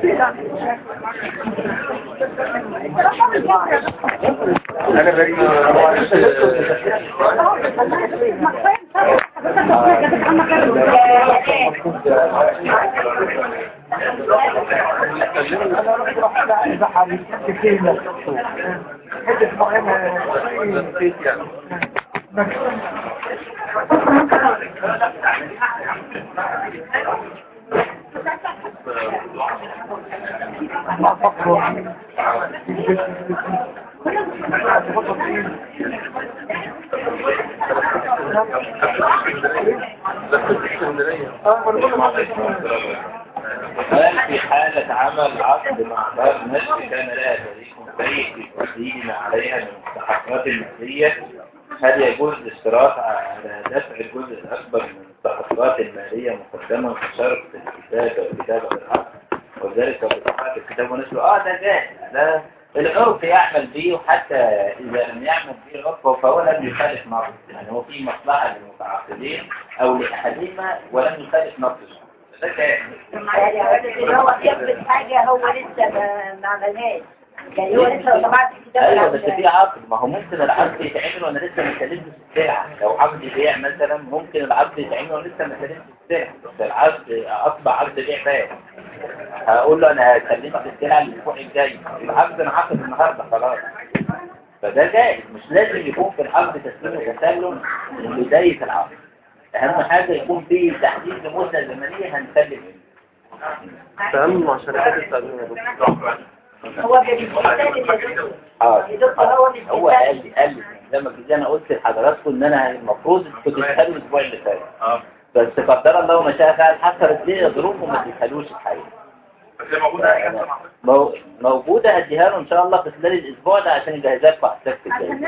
انا بريء هل في حالة عمل عقد مع دار نشر كان لها شريك سيء في تقديم ما عليها من المستحقات المالية هل يجوز الاشتراط على دفع الجزء الأكبر من المستحقات المالية مقدما كشرط في الكتابة وكتابة العقد وذلك بصحة الكتاب ونشره اه ده جاهز ده العرف يعمل به وحتى إذا لم يعمل به العرف فهو لم يخالف نص يعني هو في مصلحة للمتعاقدين أو لأحدهما ولم يخالف نص ده جاهز يعني اللي هو كتب حاجة هو لسه ما ما عملهاش يعني هو لسه ما طبعش الكتاب ايوه بس العمل. في عقد ما هو ممكن العقد يتعمل وانا لسه ما سلمتش السلعه لو عقد بيع مثلا ممكن العقد يتعمل وانا لسه ما سلمتش السلعه بس العقد اصبح عقد بيع بيع هقول له انا هسلمك السلعه الاسبوع الجاي العقد انا عقد النهارده خلاص فده جائز مش لازم يكون في العقد تسليم وتسلم من بدايه العقد اهم حاجه يكون في تحديد لمده زمنيه هنسلم منها تعامل مع شركات التأمين يا دكتور هو بالمثال اللي دكتور اه يا دكتور هو هو قال بالمثال لي قال لي زي ما كده انا قلت لحضراتكم ان انا المفروض كنت تسالوا الاسبوع اللي فات اه بس قدر الله ما شاء فعل حصلت لي ظروف وما تسالوش الحقيقه بس هي موجودة أي حاجة مع مو- موجوده اديها له ان شاء الله في خلال الاسبوع ده عشان يجهزها لكم على السبت عشان الجاي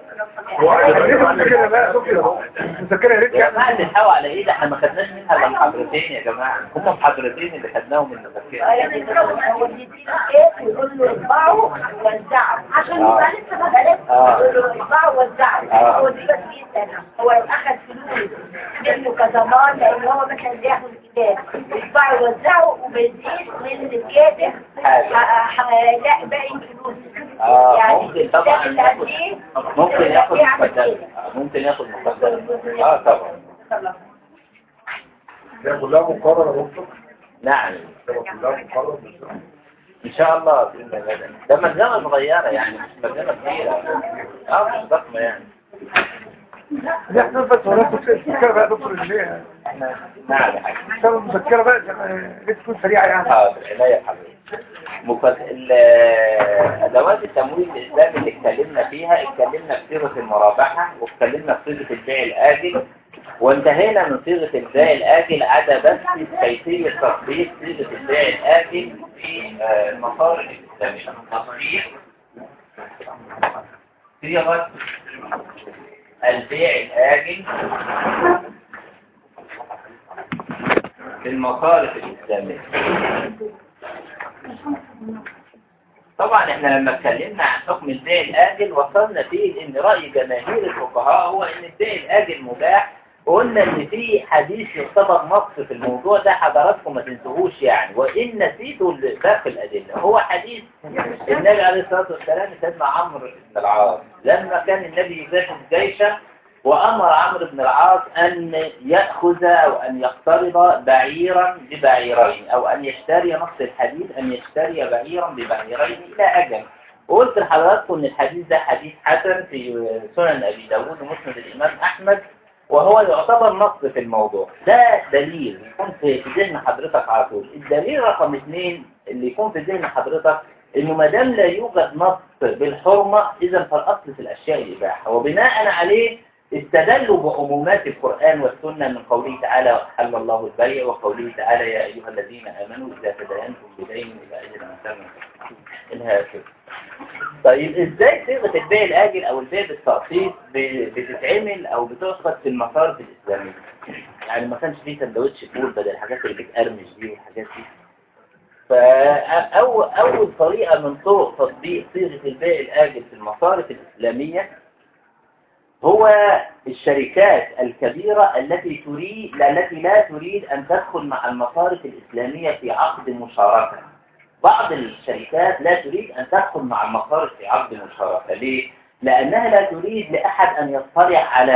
نسمع مذكرة بقى مذكرة يا ريت يا جماعه اللي حاول على ايه ده احنا ما خدناش منها الا محاضرتين يا جماعه هم محاضرتين اللي خدناهم من المذكره يعني هو بيديله كيس ويقول له اطبعه ووزعه عشان يبقى لسه ما بلاش آه. يقول له اطبعه ووزعه آه. هو دي بس يستنى هو اخذ فلوس منه كضمان لان هو مثلا بياخد الكتاب يطبعه ويوزعه وما يديش من الكاتب حاجة. ح- ح- لا باقي الفلوس اه يعني ممكن طبعا الكتاب اللي ياخد قديه ممكن ياخد يعمل مقدمه كده. آه، ممكن ياخد مقدمه اه طبعا خلاص. هي كلها مقررة يا دكتور نعم هي كلها مقررة ان شاء الله باذن الله ده ملزمه صغيره يعني مش ملزمه كبيره اه مش ضخمه يعني دي احنا بس ولا مذكرة بقى يا دكتور اللي احنا نعم يا حاج هي مذكرة بقى عشان ليه تكون سريعة يعني حاضر عناية يا حبيبي مفت... ال- ادوات التمويل الاسلامي اللي اتكلمنا فيها اتكلمنا في صيغه المرابحه واتكلمنا في صيغه البيع الاجل وانتهينا من صيغه البيع الاجل عدا بس كيفيه تطبيق صيغه البيع الاجل في آه، المصارف الاسلاميه تطبيق صيغه البيع الاجل في المصارف الاسلاميه طبعا احنا لما اتكلمنا عن حكم البيع الاجل وصلنا فيه ان رأي جماهير الفقهاء هو ان البيع الاجل مباح وقلنا ان في حديث يعتبر نص في الموضوع ده حضراتكم ما تنسوهوش يعني وان نسيتوا باقي الادله هو حديث النبي عليه الصلاه والسلام سيدنا عمرو بن العاص لما كان النبي يجهز جيشه وأمر عمرو بن العاص أن يأخذ أو أن يقترض بعيرا ببعيرين أو أن يشتري نص الحديث أن يشتري بعيرا ببعيرين إلى أجل وقلت لحضراتكم أن الحديث ده حديث حسن في سنن أبي داود ومسند الإمام أحمد وهو يعتبر نص في الموضوع ده دليل يكون في في ذهن حضرتك على طول الدليل رقم اثنين اللي يكون في ذهن حضرتك انه ما دام لا يوجد نص بالحرمة اذا فالاصل في الاشياء الاباحة وبناء عليه استدلوا بعمومات القرآن والسنة من قوله تعالى حل الله البيع وقوله تعالى يا أيها الذين آمنوا إذا تداينتم بدين إلى أجل مسمى إنها كده طيب إزاي صيغة البيع الآجل أو البيع بالتقسيط ب- بتتعمل أو بتعقد في المصارف الإسلامية يعني ما كانش فيه سندوتش فول بدل الحاجات اللي بتقرمش دي والحاجات دي فأول أول طريقة من طرق تطبيق صيغة البيع الآجل في المصارف الإسلامية هو الشركات الكبيرة التي تريد التي لا تريد أن تدخل مع المصارف الإسلامية في عقد مشاركة بعض الشركات لا تريد أن تدخل مع المصارف في عقد مشاركة ليه؟ لأنها لا تريد لأحد أن يطلع على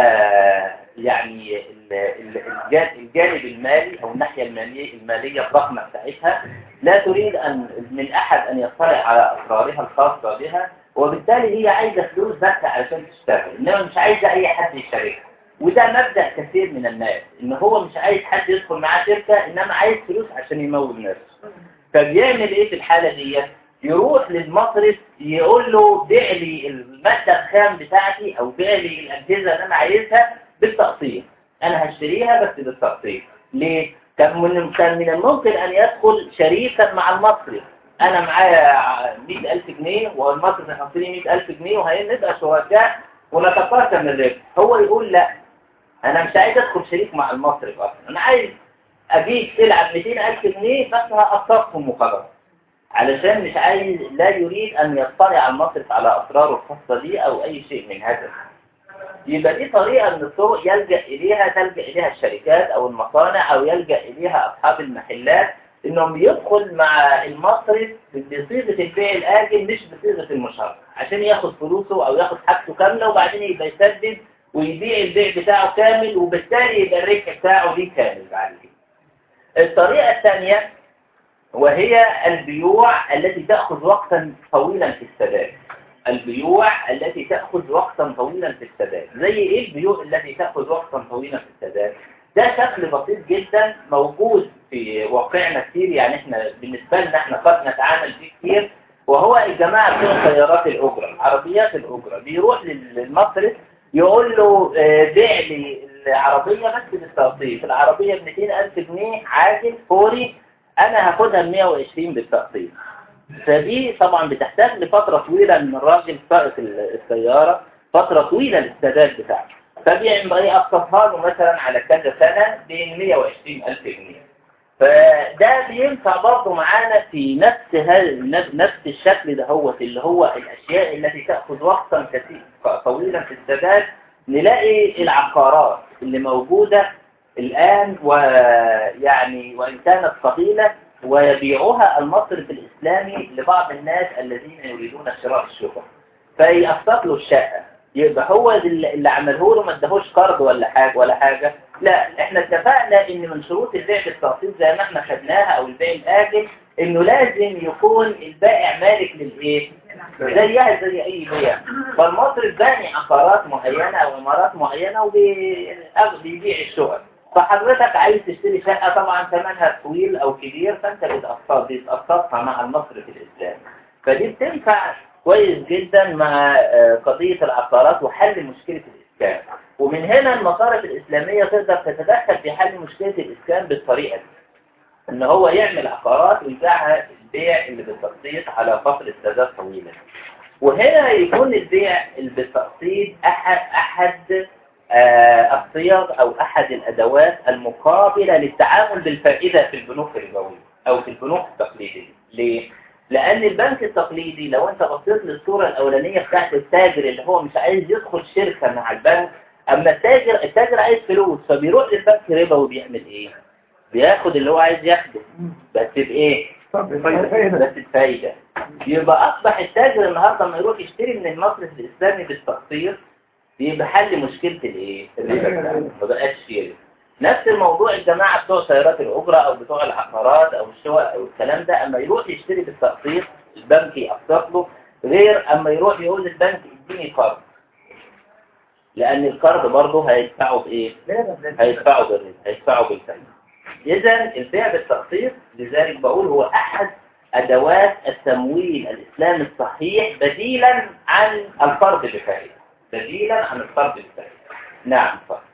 يعني ال- ال- الجا- الجانب المالي أو الناحية المالية المالية الضخمة بتاعتها لا تريد أن من أحد أن يطلع على أسرارها الخاصة بها وبالتالي هي عايزة فلوس بس علشان تشتغل إنما مش عايزة أي حد يشاركها وده مبدأ كثير من الناس إن هو مش عايز حد يدخل معاه شركة إنما عايز فلوس عشان يمول نفسه فبيعمل إيه في الحالة دي؟ يروح للمصرف يقول له بيع لي المادة الخام بتاعتي أو بيع لي الأجهزة اللي أنا عايزها بالتقسيط أنا هشتريها بس بالتقسيط ليه؟ كان من كان من الممكن أن يدخل شريكا مع المصرف أنا معايا 100000 جنيه والمصرف يحط لي 100000 جنيه وهنبقى شركاء ونتقاسم الربح هو يقول لا أنا مش عايز أدخل شريك مع المصرف أصلا أنا عايز أجيب سلعة ب 200000 جنيه بس هقسطهم وخلاص علشان مش عايز لا يريد أن يطلع على المصرف على أسراره الخاصة دي أو أي شيء من هذا يبقى دي طريقة من الطرق يلجأ إليها تلجأ إليها الشركات أو المصانع أو يلجأ إليها أصحاب المحلات إنهم يدخل مع المصرف بصيغة البيع الآجل مش بصيغة المشاركة عشان ياخد فلوسه أو ياخد حاجته كاملة وبعدين يبقى يسدد ويبيع البيع بتاعه كامل وبالتالي يبقى الربح بتاعه ليه كامل بعد كده. الطريقة الثانية وهي البيوع التي تأخذ وقتا طويلا في السداد البيوع التي تأخذ وقتا طويلا في السداد زي ايه البيوع التي تأخذ وقتا طويلا في السداد ده شكل بسيط جدا موجود في واقعنا كتير يعني احنا بالنسبة لنا احنا قد نتعامل فيه كتير وهو الجماعة بتوع سيارات الأجرة عربيات الأجرة بيروح للمصرف يقول له آه، بيع لي العربية بس بالتقسيط العربية ب 200000 جنيه عاجل فوري أنا هاخدها ب 120 بالتقسيط فدي طبعا بتحتاج لفترة طويلة من الراجل سائق السيارة فترة طويلة للسداد بتاعته فبيعمل ايه أقسطها له مثلا على كذا سنة ب 120 ألف جنيه فده بينفع برضه معانا في نفس هال... نفس الشكل ده هو اللي هو الأشياء التي تأخذ وقتا كثير طويلا في السداد نلاقي العقارات اللي موجودة الآن ويعني وإن كانت قليلة ويبيعها المصرف الإسلامي لبعض الناس الذين يريدون شراء الشقق فيقسط له الشقة يبقى هو اللي اللي عمله له ما اداهوش قرض ولا حاجة ولا حاجة لا احنا اتفقنا ان من شروط البيع بالتقسيط زي ما احنا خدناها او البيع الآجل انه لازم يكون البائع مالك للايه زيها زي اي بيع فالمصرف باني عقارات معينة او عمارات معينة وبيبيع الشقق فحضرتك عايز تشتري شقة طبعا ثمنها طويل او كبير فانت بتقسط بتقسطها مع المصرف الاسلامي فدي بتنفع كويس جدا مع آه، قضية العقارات وحل مشكلة الإسكان ومن هنا المصارف الإسلامية تقدر تتدخل في حل مشكلة الإسكان بالطريقة دي إن هو يعمل عقارات ويبيعها البيع اللي بالتقسيط على فترة سداد طويلة وهنا يكون البيع اللي بالتقسيط أحد أحد آه، الصيغ أو أحد الأدوات المقابلة للتعامل بالفائدة في البنوك الربوية أو في البنوك التقليدية ليه؟ لأن البنك التقليدي لو أنت بصيت للصورة الأولانية بتاعت التاجر اللي هو مش عايز يدخل شركة مع البنك أما التاجر التاجر عايز فلوس فبيروح للبنك ربا وبيعمل إيه؟ بياخد اللي هو عايز ياخده بس بإيه؟ طب فايدة بس بفايدة يبقى أصبح التاجر النهاردة لما يروح يشتري من المصرف الإسلامي بالتقسيط يبقى حل مشكلة الإيه؟ الربا بتاعته. ما بقاش فيه ربا. نفس الموضوع الجماعة بتوع سيارات الأجرة أو بتوع العقارات أو الشقق أو الكلام ده أما يروح يشتري بالتقسيط البنك يقسط له غير أما يروح يقول للبنك اديني قرض لأن القرض برضه هيدفعه بإيه؟ هيدفعه بالربا هيدفعه بالفايدة إذا البيع بالتقسيط لذلك بقول هو أحد أدوات التمويل الإسلامي الصحيح بديلا عن القرض بفائدة بديلا عن القرض بفائدة نعم فقط.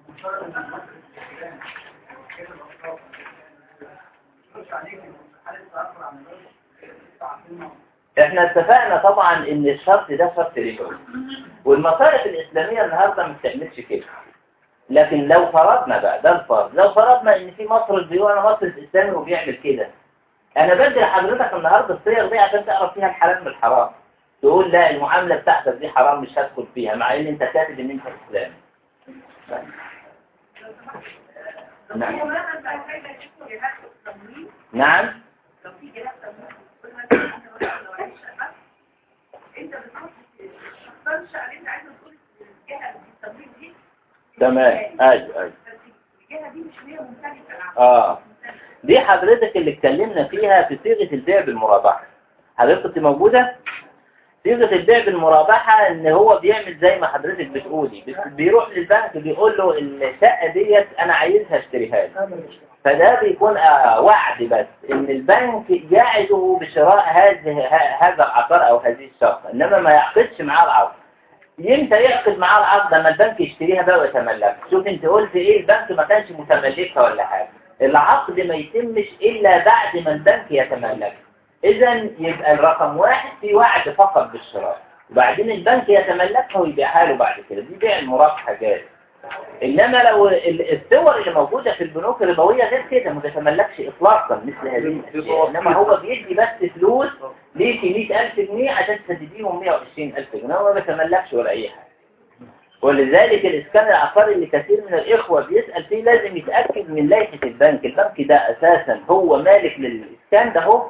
احنا اتفقنا طبعا ان الشرط ده شرط ربوي والمصارف الاسلاميه النهارده ما بتعملش كده لكن لو فرضنا بقى ده الفرض لو فرضنا ان في مصرف بيقول انا مصرف اسلامي وبيعمل كده انا بدي لحضرتك النهارده الصيغ دي عشان تعرف فيها الحلال من الحرام تقول لا المعامله بتاعتك دي حرام مش هدخل فيها مع ان انت كاتب ان انت اسلامي نعم نعم تمام ايوه ايوه اه دي حضرتك اللي اتكلمنا فيها في صيغة البيع بالمرابحة حضرتك موجودة صيغة البيع بالمرابحة ان هو بيعمل زي ما حضرتك بتقولي بس- بيروح للبنك بيقول له الشقة ديت انا عايزها اشتريها لي فده بيكون آه، وعد بس ان البنك يعده بشراء هذه ه- هذا العقار او هذه الشقة انما ما يعقدش معاه العقد يمتى يعقد معاه العقد لما البنك يشتريها بقى ويتملكها شوف انت قلت ايه البنك ما كانش متملكها ولا حاجة العقد ما يتمش الا بعد ما البنك يتملكها اذا يبقى الرقم واحد في وعد فقط بالشراء وبعدين البنك يتملكها ويبيعها له بعد كده دي بيع المرابحة جاز انما لو ال- الصور اللي موجودة في البنوك الربوية غير كده ما تتملكش اطلاقا مثل هذه الاشياء انما هو بيدي بس فلوس ليكي 100000 جنيه عشان تسدديهم 120000 جنيه هو ما بيتملكش ولا اي حاجة ولذلك الاسكان العقاري اللي كثير من الاخوة بيسأل فيه لازم يتأكد من لائحة البنك البنك ده اساسا هو مالك للاسكان ده هو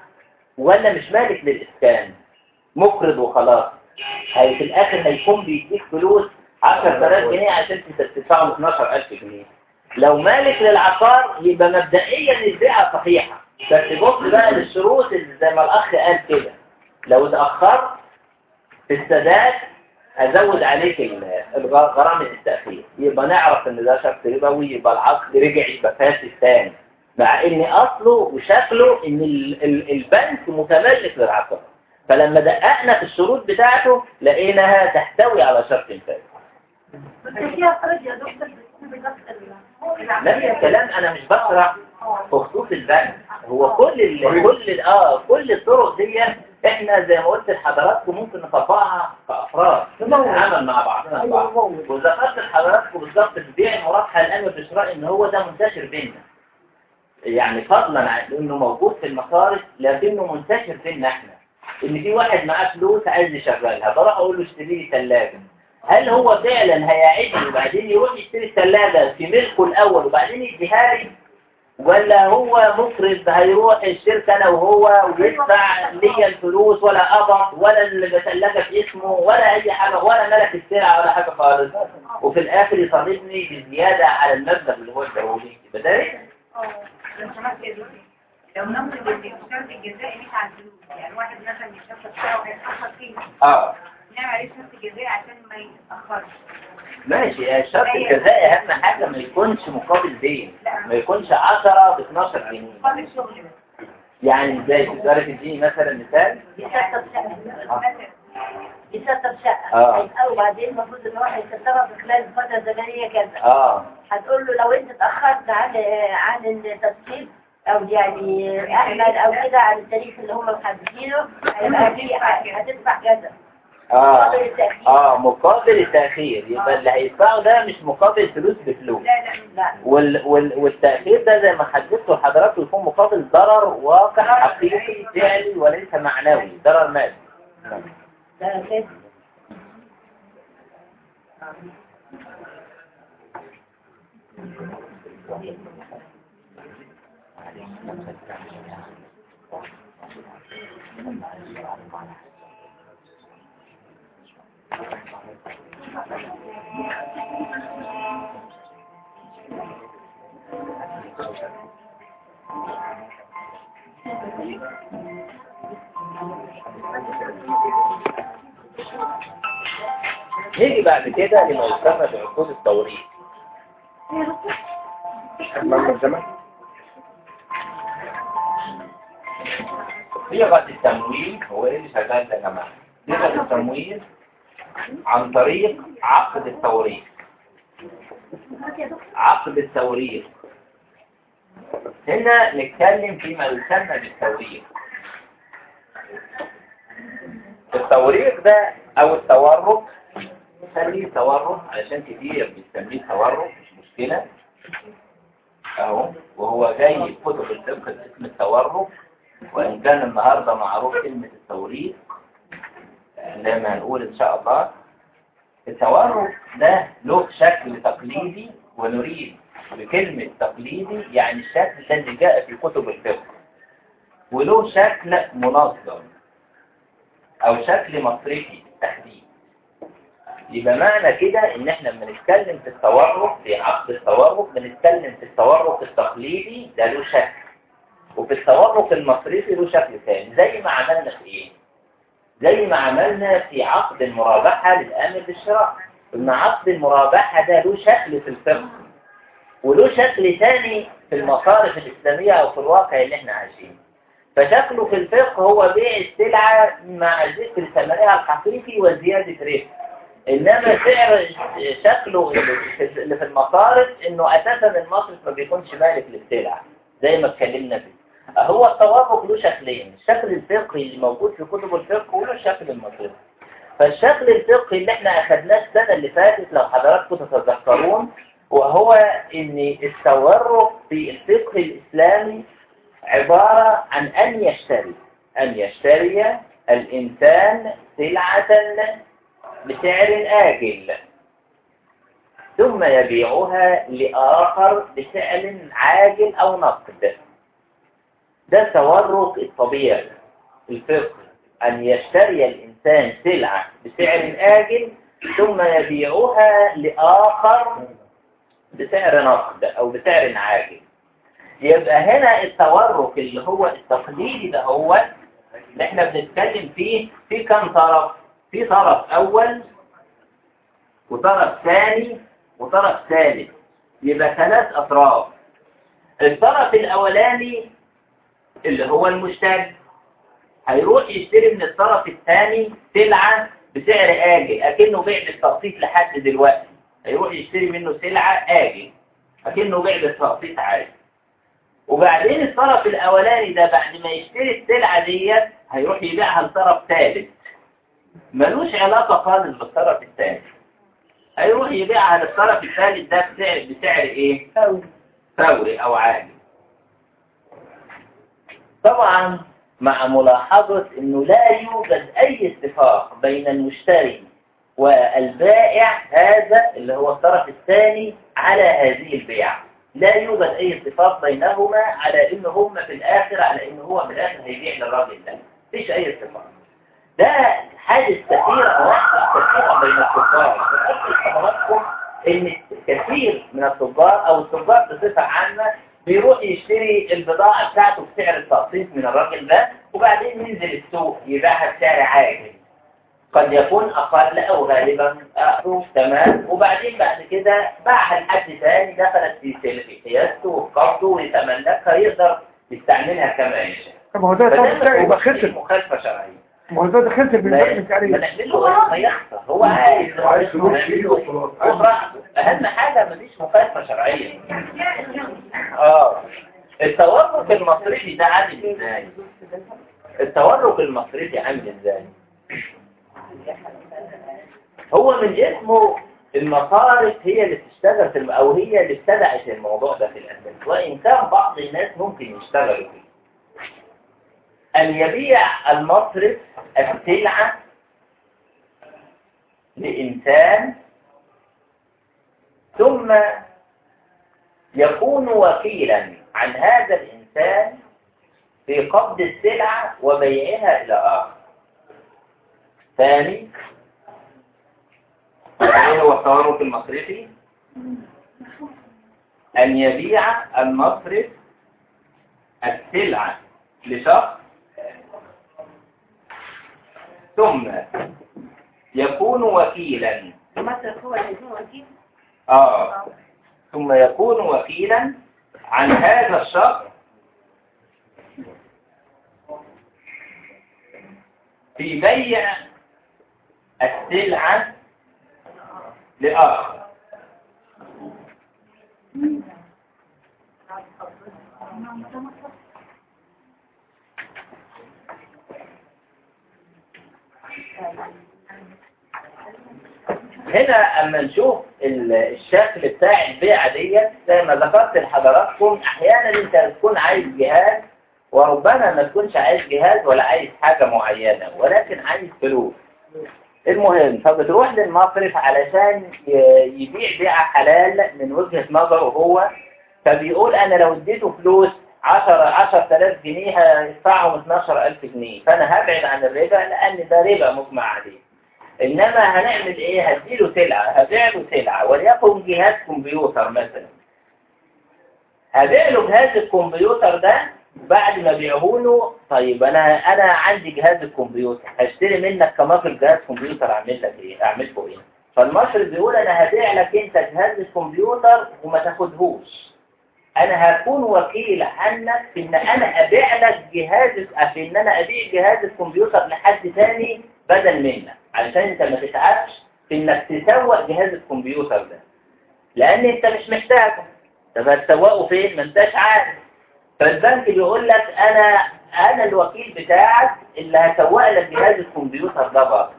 ولا مش مالك للاسكان مقرض وخلاص هي في الاخر هيكون بيديك فلوس 10000 جنيه عشان تدفعهم 12000 جنيه لو مالك للعقار يبقى مبدئيا البيعة صحيحة بس بص بقى للشروط اللي زي ما الاخ قال كده لو اتأخرت في السداد هزود عليك ال- الغ- غرامة التأخير يبقى نعرف ان ده شرط ربوي يبقى العقد رجع يبقى فاسد تاني مع ان اصله وشكله ان ال- ال- البنك متملك للعقار فلما دققنا في الشروط بتاعته لقيناها تحتوي على شرط فاسد بس فيها فرج يا دكتور بتكون بنفس ال- نفس الكلام انا مش بشرح في خصوص البنك هو كل ال كل ال اه كل الطرق دي احنا زي ما قلت لحضراتكم ممكن نطبقها كافراد نتعامل مع بعضنا البعض وذكرت لحضراتكم بالظبط في بيع المرابحه الان والاشراء ان هو ده منتشر بيننا يعني فضلا عن انه موجود في المصارف لكنه منتشر بيننا احنا ان في واحد معاه فلوس عايز يشغلها بروح اقول له اشتري لي ثلاجه هل هو فعلا هيعيدني وبعدين يروح يشتري الثلاجه في ملكه الاول وبعدين يديها لي ولا هو مقرض هيروح الشركة انا وهو ويدفع لي الفلوس ولا قبض ولا الثلاجة في اسمه ولا اي حاجة ولا ملك السلعة ولا حاجة خالص وفي الاخر يطالبني بزيادة على المبلغ اللي هو اداهولي يبقى ده إيه؟ لو سمحت يا دكتور لو نفرض ان الشرط الجزائي مش على الفلوس يعني واحد مثلا الشرط بتاعه هيتأخر فيه اه نعمل عليه شرط جزائي عشان ما يتأخرش ماشي الشرط الجزائي اهم حاجة ما يكونش مقابل دين ما يكونش 10 ب 12 جنيه قبل الشغل بس يعني ازاي تقدر تديني مثلا مثال يسطب شقة مثلا يسطب شقة آه. هيبقى وبعدين المفروض ان هو هيسطبها في خلال فترة زمنية كذا اه هتقول له لو انت اتأخرت عن عن التسليم او يعني احمد او كده عن التاريخ اللي هم محددينه هيبقى في هتدفع كذا اه مقابل التأخير. اه مقابل التأخير يبقى اللي هيدفعه ده مش مقابل فلوس بفلوس لا لا لا وال وال والتأخير ده زي ما حددت لحضراتكم يكون مقابل ضرر واقع حقيقي فعلي وليس معنوي ضرر مادي ده كده نيجي بعد كده لما يسمى بعقود التوريث أمام الزمن صيغة التمويل هو ايه اللي شغال ده يا جماعة صيغة التمويل عن طريق عقد التوريث عقد التوريث هنا نتكلم فيما يسمى بالتوريث التوريث ده او التورق خليه تورق علشان كتير بيسميه تورق مش مشكلة اهو وهو جاي في كتب الفقه اسم التورق وإن كان النهاردة معروف كلمة التوريث زي ما هنقول إن شاء الله التورث ده له شكل تقليدي ونريد بكلمة تقليدي يعني الشكل الذي جاء في كتب الفقه وله شكل منظم أو شكل مصرفي بالتحديد يبقى معنى كده ان احنا بنتكلم في التورق في عقد التورق بنتكلم في التورق التقليدي ده له شكل وفي التورق المصرفي له شكل ثاني زي ما عملنا في ايه زي ما عملنا في عقد المرابحة للآمر بالشراء ان عقد المرابحة ده له شكل في الفقه وله شكل ثاني في المصارف الإسلامية أو في الواقع اللي احنا عايشينه فشكله في الفقه هو بيع السلعة مع ذكر ثمنها الحقيقي وزيادة ربح إنما سعر شكله اللي في المصارف إنه أساسا المصرف ما بيكونش مالك للسلعة زي ما اتكلمنا فيه هو التوافق له شكلين الشكل الفقهي اللي موجود في كتب الفقه وله الشكل المصرفي فالشكل الفقهي اللي احنا أخذناه السنة اللي فاتت لو حضراتكم تتذكرون وهو ان التورق في الفقه الإسلامي عبارة عن أن يشتري أن يشتري الإنسان سلعة بسعر آجل ثم يبيعها لآخر بسعر عاجل أو نقد ده التورق الطبيعي الفقه أن يشتري الإنسان سلعة بسعر آجل ثم يبيعها لآخر بسعر نقد أو بسعر عاجل يبقى هنا التورق اللي هو التقليدي ده هو اللي احنا بنتكلم فيه في كم طرف في طرف أول وطرف ثاني وطرف ثالث يبقى ثلاث أطراف الطرف الأولاني اللي هو المشتري هيروح يشتري من الطرف الثاني سلعة بسعر آجل أكنه بيع بالتقسيط لحد دلوقتي هيروح يشتري منه سلعة آجل أكنه بيع بالتقسيط عادي وبعدين الطرف الأولاني ده بعد ما يشتري السلعة ديت هيروح يبيعها لطرف ثالث ملوش علاقة خالص بالطرف الثاني هيروح يبيعها للطرف الثالث ده بسعر بسعر ايه؟ فوري أو عادي طبعا مع ملاحظة انه لا يوجد اي اتفاق بين المشتري والبائع هذا اللي هو الطرف الثاني على هذه البيعة لا يوجد اي اتفاق بينهما على ان هم في الاخر على ان هو في الاخر هيبيع للراجل ده مفيش اي اتفاق ده حادث كثيرة مواقف كثيرة بين التجار وأكد حضراتكم ان كثير من التجار او التجار بصفة عامة بيروح يشتري البضاعة بتاعته بسعر التقسيط من الراجل ده وبعدين ينزل السوق يبيعها بسعر عاجل قد يكون أقل أو غالبا أقل تمام وبعدين بعد كده باعها لحد ثاني دخلت في في قياسته وقبضه ويتملكها يقدر يستعملها كما يشاء طب هو ده طب يبقى خسر مخالفة شرعية ما هو ده خسر ما بالنسبة ما عليه نعمل له ما يخسر هو عايز عايز فلوس فيه وخلاص. وبراحته. أهم حاجة مفيش مخالفة شرعية اه التورق المصرفي ده عامل ازاي التورق المصرفي عامل ازاي هو من اسمه المصارف هي اللي بتشتغل في الم... او هي اللي ابتدعت الموضوع ده في الاساس وان كان بعض الناس ممكن يشتغلوا فيه ان يبيع المصرف السلعه لانسان ثم يكون وكيلا عن هذا الإنسان في قبض السلعة وبيعها إلى آخر ثاني ايه هو التورق المصرفي أن يبيع المصرف السلعة لشخص ثم يكون وكيلا المصرف هو اللي هو وكيل آه ثم يكون وكيلا عن هذا الشخص في بيع السلعة لآخر هنا اما نشوف ال- الشكل بتاع البيعة ديت زي ما ذكرت لحضراتكم احيانا انت بتكون عايز جهاز وربما ما تكونش عايز جهاز ولا عايز حاجة معينة ولكن عايز فلوس المهم فبتروح للمصرف علشان ي- يبيع بيعة حلال من وجهة نظره هو فبيقول انا لو اديته فلوس 10 10000 جنيه هيدفعهم 12000 جنيه فانا هبعد عن الربا لان ده ربا مجمع عليه انما هنعمل ايه هديله سلعة هبيع له سلعة وليكن جهاز كمبيوتر مثلا هبيع له جهاز الكمبيوتر ده بعد ما بيعه له طيب انا انا عندي جهاز الكمبيوتر هشتري منك كمصر جهاز كمبيوتر اعمل لك ايه اعمل له ايه فالمصري بيقول انا هبيع لك انت جهاز الكمبيوتر وما تاخدهوش انا هكون وكيل عنك في ان انا ابيع لك جهاز في ان انا ابيع جهاز الكمبيوتر لحد تاني بدل منك علشان انت ما تتعبش في انك تسوق جهاز الكمبيوتر ده لان انت مش محتاجه طب هتسوقه فين ما انتش عارف فالبنك بيقول لك انا انا الوكيل بتاعك اللي هسوق لك جهاز الكمبيوتر ده بره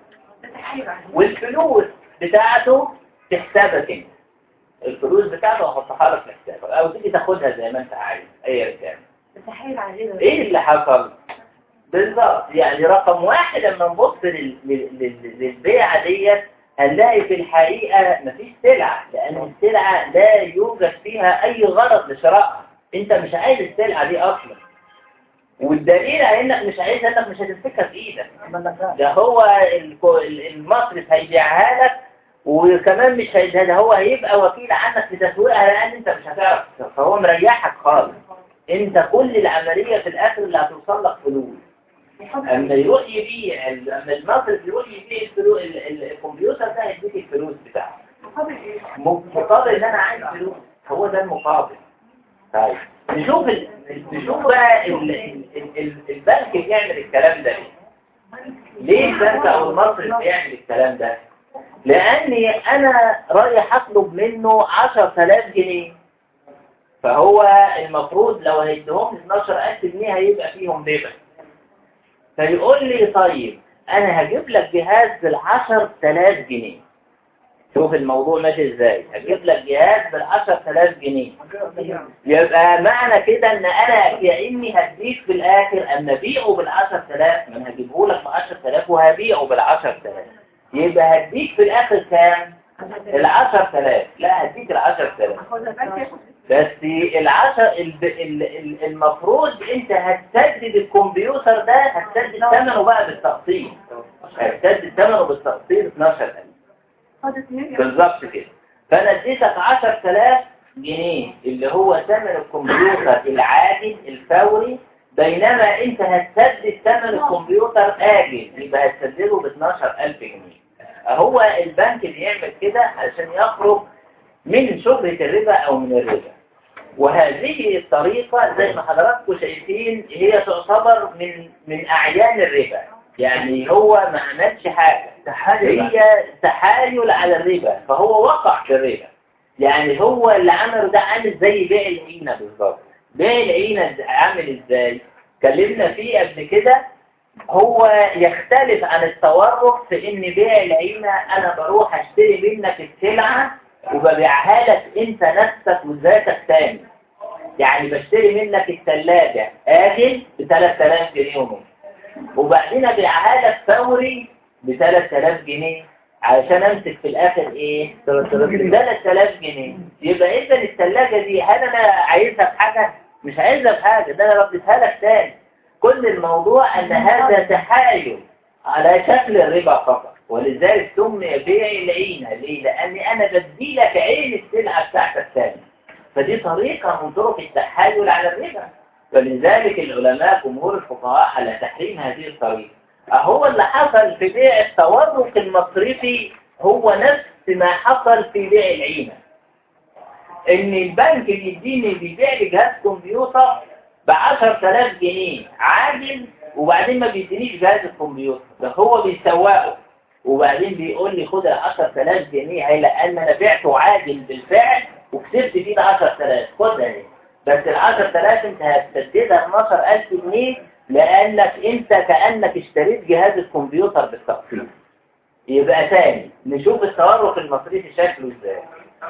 والفلوس بتاعته تحسبك انت الفلوس بتاعته هحطها لك في حسابك او تيجي تاخدها زي ما انت عايز اي كان مستحيل علينا ايه اللي حصل بالظبط يعني رقم واحد لما نبص لل- لل- لل- للبيعة ديت هنلاقي في الحقيقة مفيش سلعة لأن السلعة لا يوجد فيها أي غرض لشرائها أنت مش عايز السلعة دي أصلا والدليل على إنك مش عايزها إنك مش هتمسكها في إيدك ده هو الكو- ال- المصرف هيبيعها لك وكمان مش هيديها ده هو هيبقى وكيل عنك في تسويقها لأن أنت مش هتعرف فهو مريحك خالص أنت كل العملية في الآخر اللي هتوصل لك فلوس اما يروح يبيع اما المصرف يروح يبيع الفلو... ال- ال- الكمبيوتر ده هيديك الفلوس بتاعته مقابل ان انا عايز فلوس هو ده المقابل طيب نشوف ال... نشوف بقى ال... ال... ال... البنك بيعمل الكلام ده ليه ليه البنك او المصرف بيعمل الكلام ده لاني انا رايح اطلب منه 10000 جنيه فهو المفروض لو هيديهم لي 12000 جنيه هيبقى فيهم ربا فيقول لي طيب انا هجيب لك جهاز بالعشر تلاف جنيه شوف الموضوع ماشي ازاي هجيب لك جهاز بالعشر تلاف جنيه يبقى معنى كده ان انا كأني هديك في الاخر اما ابيعه بالعشر تلاف ما انا هجيبه لك بعشر تلاف وهبيعه بالعشر تلاف يبقى هديك في الاخر كام العشر تلاف لا هديك العشر تلاف بس العشر ال- ال- ال- المفروض انت هتسدد الكمبيوتر ده هتسدد ثمنه بقى بالتقسيط هتسدد ثمنه بالتقسيط 12000 بالظبط كده فانا اديتك 10000 جنيه اللي هو ثمن الكمبيوتر العاجل الفوري بينما انت هتسدد ثمن الكمبيوتر آجل يبقى هتسدده ب 12000 جنيه هو البنك بيعمل كده علشان يخرج من شبهة الربا او من الربا وهذه الطريقة زي ما حضراتكم شايفين هي تعتبر من من أعيان الربا يعني هو ما عملش حاجة هي تحايل على الربا فهو وقع في الربا يعني هو اللي عمله ده عامل زي بيع العينة بالظبط بيع العينة عامل ازاي اتكلمنا فيه قبل كده هو يختلف عن التورق في ان بيع العينة انا بروح اشتري منك السلعة وببيعها لك انت نفسك وذاتك تاني يعني بشتري منك الثلاجة آجل ب 3000 جنيه ونص وبعدين ابيعها لك فوري ب 3000 جنيه علشان امسك في الاخر ايه 3000 جنيه يبقى اذا الثلاجة دي هل انا عايزها في حاجة مش عايزها في حاجة ده انا رديتها لك تاني كل الموضوع ان هذا تحايل على شكل الربا فقط ولذلك سمي بيع العينة ليه؟ لأني أنا بدي لك عين السلعة بتاعتك تاني فدي طريقة من طرق التحايل على الربا فلذلك العلماء جمهور الفقهاء على تحريم هذه الطريقة هو اللي حصل في بيع التورق المصرفي هو نفس ما حصل في بيع العينة ان البنك بيديني بيبيع لي جهاز كمبيوتر ب 10000 جنيه عاجل وبعدين ما بيدينيش جهاز الكمبيوتر ده هو بيسوقه وبعدين بيقول لي خد ال 10000 جنيه هي لان انا بعته عاجل بالفعل وكسبت فيه ال 10000 خدها اهي بس ال 10000 انت هتسددها 12000 جنيه لانك انت كانك اشتريت جهاز الكمبيوتر بالتقسيط يبقى تاني نشوف التورق المصرفي شكله ازاي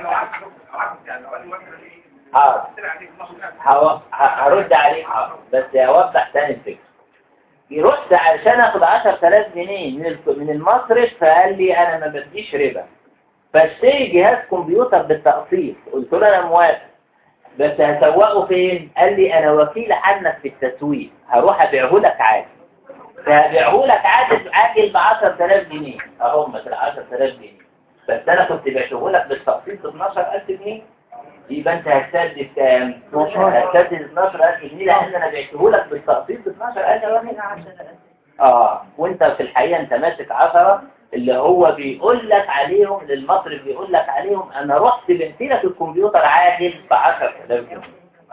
حاضر هو- ه- هرد عليك حاضر بس هوضح تاني الفكرة رحت علشان اخد 10000 جنيه من الف- من المصرف فقال لي انا ما بديش ربا فاشتري جهاز كمبيوتر بالتقسيط قلت له انا موافق بس هسوقه فين قال لي انا وكيل عنك في التسويق هروح ابيعه لك عادي ف- هبيعه لك عاجل عاجل ب 10000 جنيه اهم ال 10000 جنيه بس انا كنت بعته لك بالتقسيط ب 12000 جنيه يبقى انت هتسدد كام؟ هتسدد 12000 جنيه لان انا بعته لك بالتقسيط ب 12000 جنيه اه وانت في الحقيقه انت ماسك 10 اللي هو بيقول لك عليهم للمصرف بيقول لك عليهم انا رحت بنت لك الكمبيوتر عاجل ب 10000 جنيه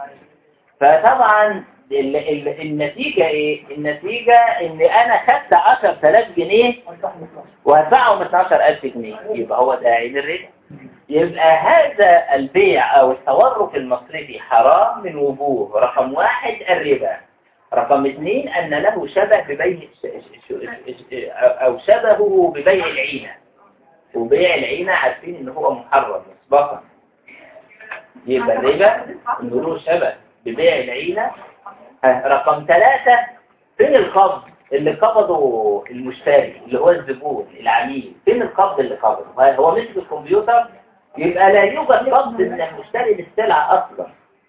فطبعا ال ال النتيجة ايه النتيجة ان انا خدت 10000 جنيه وهدفعهم 12000 جنيه يبقى هو ده عين الربا يبقى هذا البيع او التورق المصرفي حرام من وجوه رقم واحد الربا رقم اثنين ان له شبه ببيع ش- ش- ش- او شبهه ببيع العينة وبيع العينة عارفين ان هو محرم مسبقا يبقى الربا انه له شبه ببيع العينة ها، رقم ثلاثة فين القبض اللي قبضه المشتري اللي هو الزبون العميل فين القبض اللي قبضه هو مسك الكمبيوتر يبقى لا يوجد قبض من المشتري للسلعة أصلا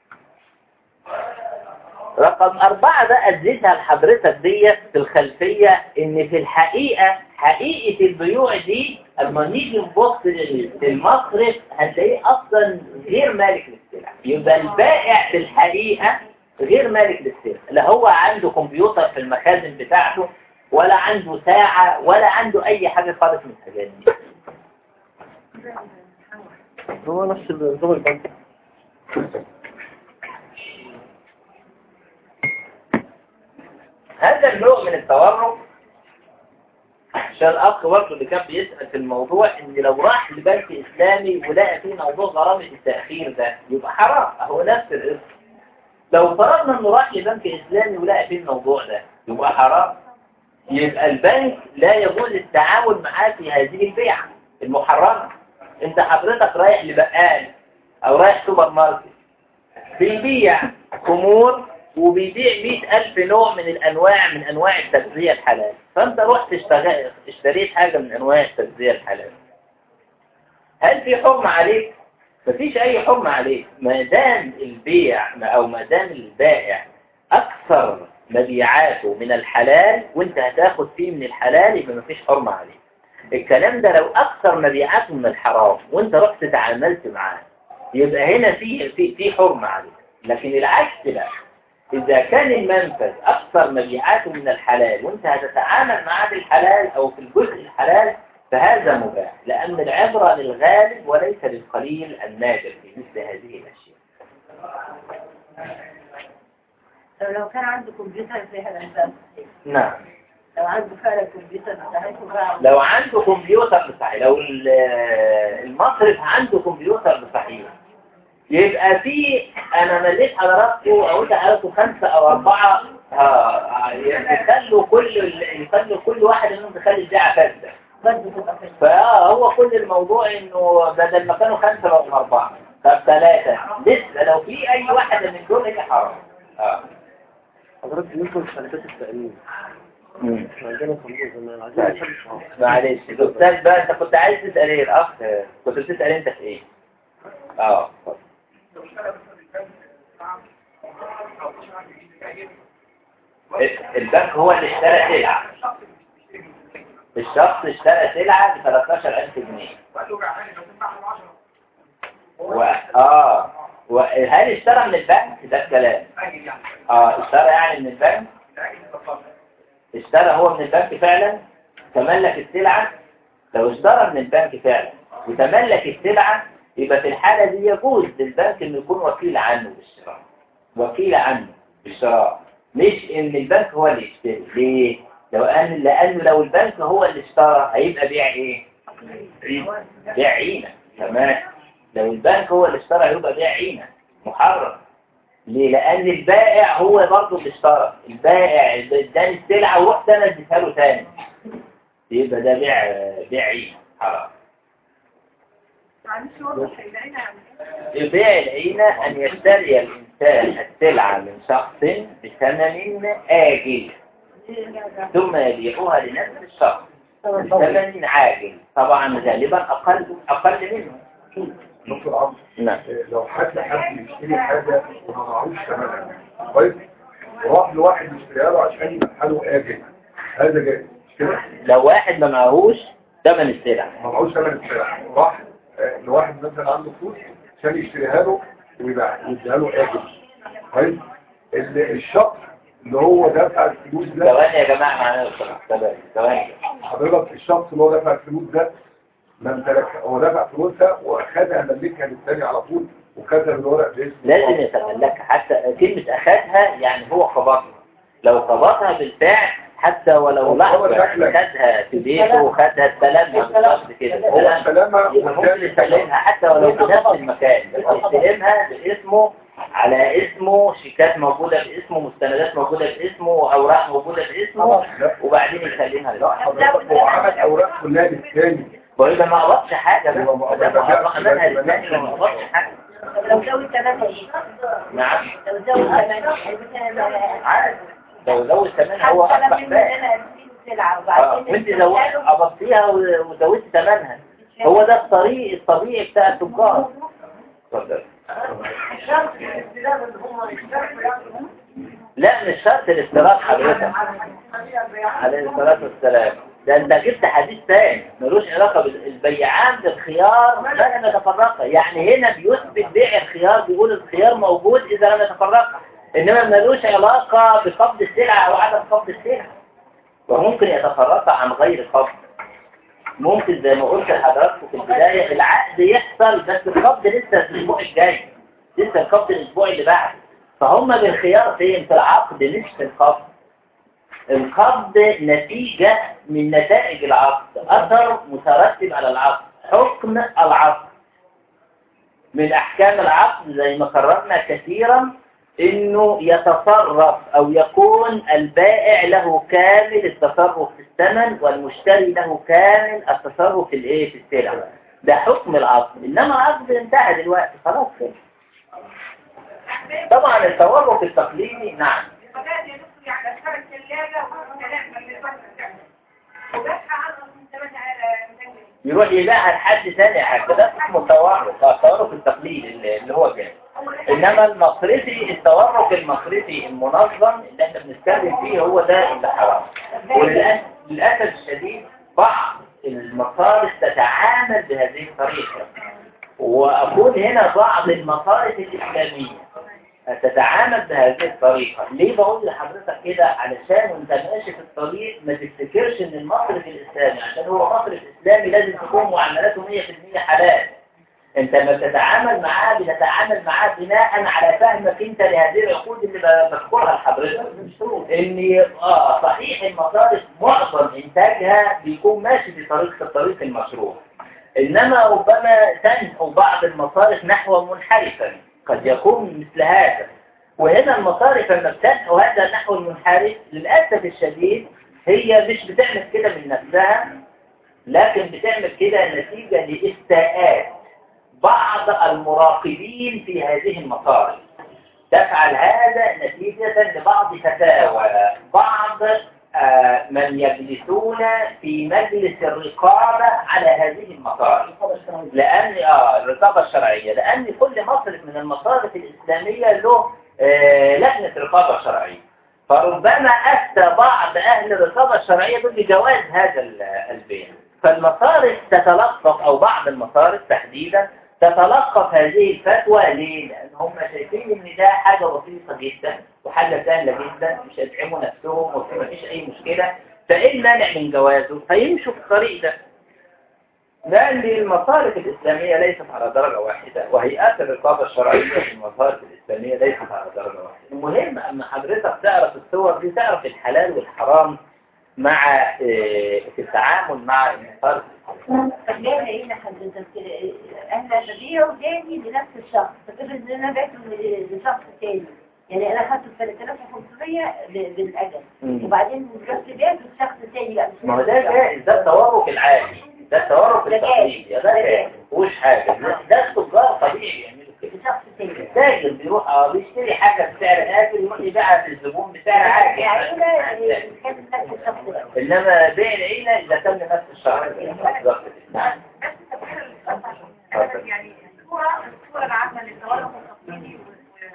رقم أربعة بقى اديتها لحضرتك ديت في الخلفية إن في الحقيقة حقيقة البيوع دي اما نيجي نبص لل- للمصرف هنلاقيه أصلا غير مالك للسلع يبقى البائع في الحقيقة غير مالك للسلع لا هو عنده كمبيوتر في المخازن بتاعته ولا عنده ساعة ولا عنده أي حاجة خالص من الحاجات دي هو نفس النظام البنك هذا النوع من التورط عشان الأخ برضه اللي كان بيسأل في الموضوع إن لو راح لبنك إسلامي ولقى فيه موضوع غرامة التأخير ده يبقى حرام أهو نفس الاسم لو فرضنا إنه راح لبنك إسلامي ولقى فيه الموضوع ده يبقى حرام يبقى البنك لا يجوز التعامل معاه في هذه البيعة المحرمة أنت حضرتك رايح لبقال أو رايح سوبر ماركت بيبيع خمور وبيبيع مئة ألف نوع من الأنواع من أنواع التغذية الحلال فأنت رحت اشتغل- اشتريت حاجة من أنواع التغذية الحلال هل في حرمة عليك؟ مفيش أي حرمة عليك ما دام البيع أو ما دام البائع أكثر مبيعاته من الحلال وانت هتاخد فيه من الحلال يبقى مفيش حرمة عليك الكلام ده لو أكثر مبيعاته من الحرام وانت رحت تعاملت معاه يبقى هنا في في في حرمة عليك لكن العكس لا إذا كان المنفذ أكثر مبيعاته من الحلال وأنت هتتعامل معاه بالحلال أو في الجزء الحلال فهذا مباح لأن العبرة للغالب وليس للقليل النادر في مثل هذه الأشياء طب لو كان عنده كمبيوتر في هذا الباب نعم لو عنده فعلا كمبيوتر بتاعته بقى لو عنده كمبيوتر بصحيح لو ال- المصرف عنده كمبيوتر بصحيح يبقى في انا مليت حضراتكم او انت حضراتكم خمسه او اربعه اه يخلوا كل يخلوا كل واحد منهم يخلي البيعه فاسده برضه تبقى في فهو كل الموضوع انه بدل ما كانوا خمسه بقوا اربعه طب ثلاثه لسه لو في اي واحده من دول هي حرام اه حضرتك بالنسبة لشركات التأمين مم. احنا عندنا صندوق زمان عايزين نحل الشهر معلش الاستاذ بقى انت كنت عايز تسال ايه الاخ كنت بتسال انت في ايه اه اتفضل. البنك هو اللي اشترى سلعة الشخص اشترى سلعة ب 13000 جنيه و... اه وهل اشترى من البنك ده الكلام اه اشترى يعني من البنك اشترى هو من البنك فعلا تملك السلعة لو اشترى من البنك فعلا وتملك السلعة يبقى في الحالة دي يجوز للبنك انه يكون وكيل عنه بالشراء وكيل عنه بالشراء مش ان البنك هو اللي يشتري ليه؟ لو ان لانه لو البنك هو اللي اشترى هيبقى بيع ايه؟ بيع عينة تمام لو البنك هو اللي اشترى هيبقى بيع عينة محرم ليه؟ لأن البائع هو برضه اللي اشترى البائع اداني السلعة ورحت أنا اديتها له تاني يبقى ده بيع بيع عينة حرام معلش وضح العين يعني بيع العينة أن يشتري الإنسان السلعة من شخص بثمن آجل ثم يبيعها لنفس الشخص بثمن عاجل طبعا غالبا أقل أقل منه دكتور عمرو نعم لو حد حد يشتري حاجة وما معهوش ثمنها كويس وراح لواحد يشتريها له عشان يبقى له آجل هذا جائز مش كده لو واحد ما معهوش ثمن السلع ما معهوش ثمن السلع راح آه، لواحد مثلا عنده فلوس عشان يشتريها له ويبيعها ويديها له اجل طيب ال- الشخص اللي هو دفع الفلوس ده ثواني يا جماعة معانا لو سمحت. ثواني ثواني حضرتك الشخص اللي هو دفع الفلوس ده ما امتلكها هو دفع فلوسها واخدها ملكها للثاني على طول وكتب الورق باسمه لازم يتملكها حتى كلمة أخذها يعني هو قبضها لو قبضها بالفعل حتى ولو هو لحظة شكلك. خدها في بيته وخدها استلمها بالظبط كده هو استلم. استلمها يبقى ممكن والثاني يستلمها حتى ولو في نفس المكان بس يستلمها باسمه على اسمه شيكات موجودة باسمه مستندات موجودة باسمه وأوراق موجودة باسمه وبعدين يسلمها للواحد حضرتك هو عمل اوراق كلها للثاني وإذا ما قبضش حاجة بقى يبقى ما ما دام قبضش أعطاها حاجة. منها للثاني ما قبضش حاجة لو زود ثمنها ايه؟ نعم لو زود ثمنها عارف لو زود ثمنها هو حتى أصبح لما بائع انا اشتري سلعه آه، وبعدين وانت زودت قبضتيها وزودت ثمنها هو ده الطريق الطبيعي بتاع التجار اتفضل الشرط الاستلام اللي هم يشتركوا ياخدوا لا مش شرط الافتراض حضرتك عليه الصلاة والسلام ده انت جبت حديث تاني ملوش علاقة بالبيعان بالخيار ما لم يتفرقا يعني هنا بيثبت بيع الخيار بيقول الخيار موجود إذا لم يتفرقا إنما ملوش علاقة بقبض السلعة أو عدم قبض السلعة وممكن يتفرقا عن غير قبض ممكن زي ما قلت لحضراتكم في البداية العقد يحصل بس القبض لسه الأسبوع الجاي لسه القبض الأسبوع اللي بعده فهم بالخيار فين في العقد مش في القبض القبض نتيجة من نتائج العقد أثر مترتب على العقد حكم العقد من أحكام العقد زي ما قررنا كثيرا إنه يتصرف أو يكون البائع له كامل التصرف في الثمن والمشتري له كامل التصرف في الإيه في السلع ده حكم العقد إنما العقد انتهى دلوقتي خلاص كده طبعا التصرف التقليدي نعم فبقى يدخل على اشترى الثلاجة وكلام من الوقت وبقى عنه من ثمان يروح يبيعها لحد ثاني حاجة ده اسمه التورق آه، التورق التقليدي اللي اللي هو جاي انما المصرفي التورق المصرفي المنظم اللي احنا بنتكلم فيه هو ده اللي حرام وللاسف للاسف الشديد بعض المصارف تتعامل بهذه الطريقة واقول هنا بعض المصارف الاسلامية تتعامل بهذه الطريقة ليه بقول لحضرتك كده علشان وانت ماشي في الطريق ما تفتكرش ان المصرف الاسلامي عشان هو مصرف اسلامي لازم تكون معاملاته 100% حلال انت لما بتتعامل معاه بتتعامل معاه بناء على فهمك انت لهذه العقود اللي ب- بذكرها لحضرتك ان اه صحيح المصارف معظم انتاجها بيكون ماشي في طريق الطريق المشروع انما ربما تنحو بعض المصارف نحو منحرفا قد يكون مثل هذا وهنا المصارف لما بتنحو هذا النحو المنحرف للأسف الشديد هي مش بتعمل كده من نفسها لكن بتعمل كده نتيجة لإفتاءات بعض المراقبين في هذه المصارف تفعل هذا نتيجة لبعض فتاوى بعض آه، من يجلسون في مجلس الرقابة على هذه المصارف لأن آه الرقابة الشرعية لأن كل مصرف من المصارف الإسلامية له آه، لجنة رقابة شرعية فربما أفتى بعض أهل الرقابة الشرعية دول بجواز هذا ال- البيع فالمصارف تتلقف أو بعض المصارف تحديدا تتلقف هذه الفتوى ليه؟ لأن هم شايفين إن ده حاجة بسيطة جدا وحاجة سهلة جدا مش هيتعبوا نفسهم وفي مفيش أي مشكلة فإيه مانع من جوازه؟ فيمشوا في الطريق ده لأن المصارف الإسلامية ليست على درجة واحدة وهيئات الرقابة الشرعية في المصارف الإسلامية ليست على درجة واحدة المهم أن حضرتك تعرف الصور دي تعرف الحلال والحرام مع آه، في التعامل مع المصارف الإسلامية طب ليه لقينا حضرتك كده؟ احنا ببيعه تاني لنفس الشخص فكرة ان انا بعته لشخص تاني يعني انا خدته ب 3500 ب- بالاجل مم. وبعدين رحت بعته لشخص تاني بقى مش ما هو نفس ده الشخص. جائز ده التورق العادي ده التورق ده التقليدي جائز. ده ده جائز جائز. مفيهوش حاجة ده- ده التجار طبيعي يعملوا كده لشخص تاني التاجر بيروح اه بيشتري حاجة بسعر نازل يروح يبيعها للزبون بسعر عالي العيلة كانت نفس الشخص ده انما بيع العيلة اذا تم نفس الشهر بالظبط كده. نعم بس تفكير الخطأ يعني الصورة الصورة العامة للتورق التقليدي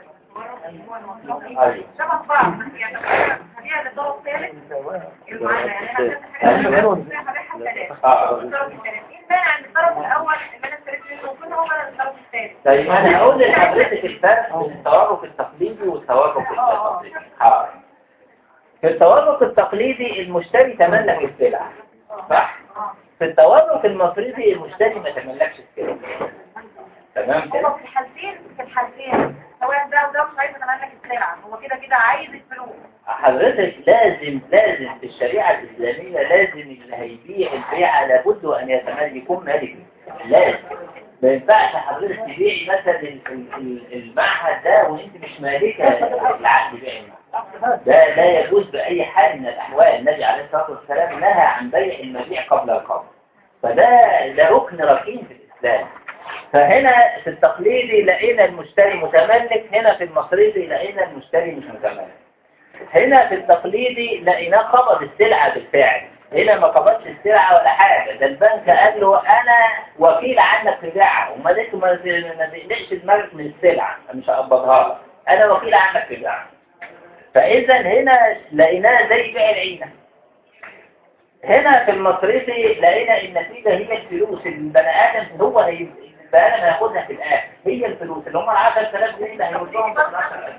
والتورق اللي هو المصرفي أيوة. شبه بعض بس يعني هبيع للدور الثالث المعاملة اه الطرف الاول اللي انا اشتريت منه وكل هو الطرف الثاني طيب انا هقول لحضرتك الفرق بين التورق التقليدي والتورق التقليدي حاضر في التورق التقليدي المشتري تملك السلعة صح؟ في التورق المفريضي المشتري ما تملكش السلعة تمام كده؟ هو في الحالتين في الحالتين سواء ده وده مش عايز يتملك السلعة هو كده كده عايز الفلوس حضرتك لازم لازم في الشريعة الإسلامية لازم اللي هيبيع البيعة لابد أن يتملك يكون مالك لازم ما ينفعش حضرتك تبيعي مثلا ال- ال- ال- المعهد ده وانت مش مالكة العقد بيع المعهد ده لا يجوز بأي حال من الأحوال النبي عليه الصلاة والسلام نهى عن بيع المبيع قبل القبض فده ده ركن ركين في الإسلام فهنا في التقليدي لقينا المشتري متملك هنا في المصريدي لقينا المشتري مش متملك هنا في التقليدي لقيناه قبض السلعة بالفعل هنا ما قبضش السلعة ولا حاجة ده البنك قال له أنا وكيل عنك في بيعها وما ديك ما ما تقلقش دماغك من السلعة مش هقبضها لك أنا وكيل عنك في بيعها فإذا هنا لقيناه زي بيع العينة هنا في المصريفي لقينا النتيجة هي الفلوس البني آدم هو هي البني آدم هياخدها في الآخر هي الفلوس اللي هم ال 10000 جنيه اللي هيردهم في ال 10000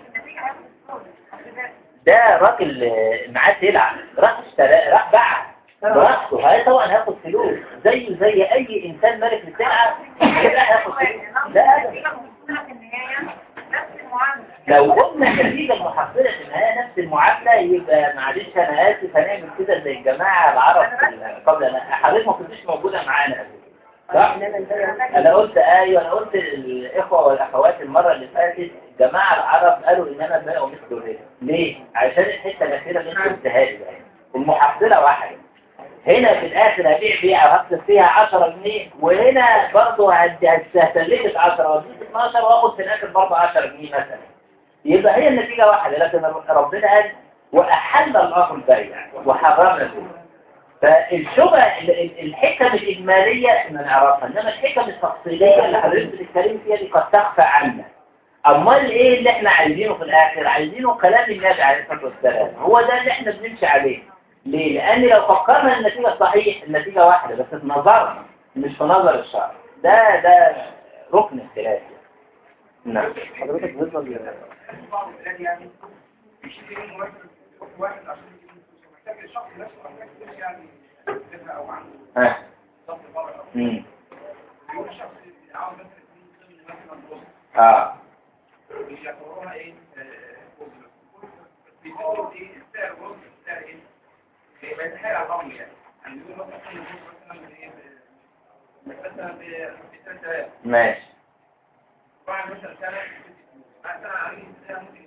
ده راجل آه، معاه سلعة راح اشترى راح باعها براحته هاي طبعا هياخد فلوس زيه زي اي انسان مالك للسلعة كده هياخد فلوس لا أبداً. في النهاية نفس المعاملة لو قلنا النتيجة المحصلة في النهاية نفس المعادلة يبقى معلش انا اسف هنعمل كده زي الجماعة العرب في ال- قبل انا حضرتك ما كنتش موجودة معانا قبل كده صح؟ انا قلت ايوه انا قلت للاخوة والاخوات المرة اللي فاتت الجماعة العرب قالوا ان انا بقى مثل الرزق ليه؟ عشان الحتة الاخيرة اللي انت قلتها لي بقى. المحصلة واحدة هنا في الاخر هبيع بيعة وهكسب فيها 10 جنيه وهنا برضه هستهلكك 10 واديك 12 واخد في الاخر برضه 10 جنيه مثلا يبقى هي النتيجة واحدة لكن ربنا قال وأحل الله البيع وحرم الربا فالشبه ال- ال- الحكم الإجمالية احنا نعرفها إنما الحكم التفصيلية اللي حضرتك بتتكلم فيها دي قد تخفى عنا أمال إيه اللي احنا عايزينه في الآخر عايزينه كلام النبي عليه الصلاة والسلام هو ده اللي احنا بنمشي عليه ليه؟ لأن لو فكرنا النتيجة صحيح النتيجة واحدة بس في نظرنا مش في نظر الشرع ده ده ركن اختلاف نعم حضرتك بالنسبة لل- بعض البلاد يعني بيشتري منه واحد واحد عشان يجيب فلوس محتاج الشخص نفسه محتاج فلوس يعني يجيبها او عنده ها ضغط بره او امم يقول الشخص عاوز مثلا يجيب مثلا بوست اه بيعتبروها ايه بوست بيقولوا ايه السعر بوست السعر ايه بيبقى يتحايل على الامر يعني يعني يقول مثلا كل بوست مثلا بايه مثلا ب 3000 ماشي بعد مثلا سنه مثلا عليه سنه ممكن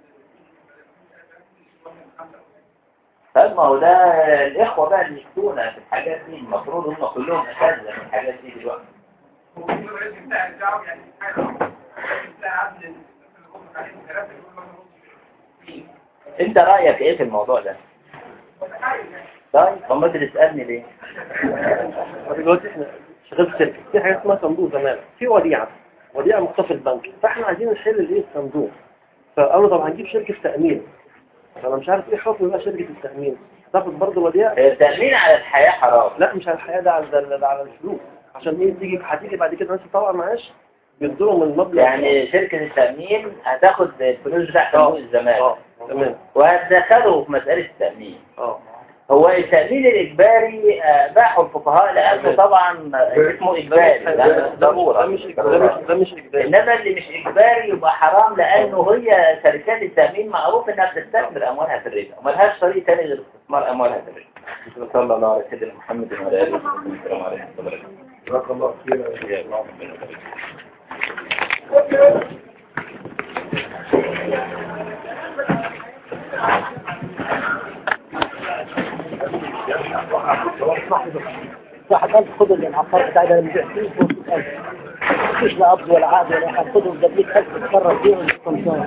طيب ما هو ده الإخوة بقى اللي يفتونا في الحاجات دي المفروض هم كلهم أساتذة في الحاجات دي دلوقتي هو بيقول لازم بتاع الجو يعني حاجه لازم بتاع عدل اللي بيقول عليه ثلاثه يقول مثلا مين أنت رأيك إيه في الموضوع ده؟ طيب طب ما أنت تسألني ليه؟ طب دلوقتي احنا شغال في شركة في حاجة اسمها صندوق زمان في وديعة وديعة مختصة البنك فاحنا عايزين نحل الايه الصندوق فقالوا طب هنجيب شركة تأمين فانا مش عارف ايه حكم بقى شركة التأمين تاخد برضه وديعة التأمين على الحياة حرام لا مش على الحياة ده على ده على الفلوس عشان ايه تيجي هتيجي بعد كده ناس تطلع معاش بيدوا من المبلغ يعني شركة التأمين هتاخد الفلوس بتاع صندوق الزمان اه تمام وهتدخله في مسألة التأمين اه هو التأمين الإجباري آه، باعوا الفقهاء لأنه طبعا اسمه إجباري ده ده ده ضرورة مش ده مش ده مش إجباري إنما اللي مش إجباري يبقى حرام لأنه هي شركات التأمين معروف إنها بتستثمر أموالها في الربا وملهاش طريق تاني غير استثمار أموالها في الربا صلى الله على سيدنا محمد وعلى آله وصحبه وسلم عليه وسلم جزاك الله خير فحضرت خد العقار بتاعي ده اللي بيبيع فيه فوق 1000 مفيش لا قبض ولا عقد ولا حاجه خدهم ده 100000 تتصرف فيهم الاستمتاع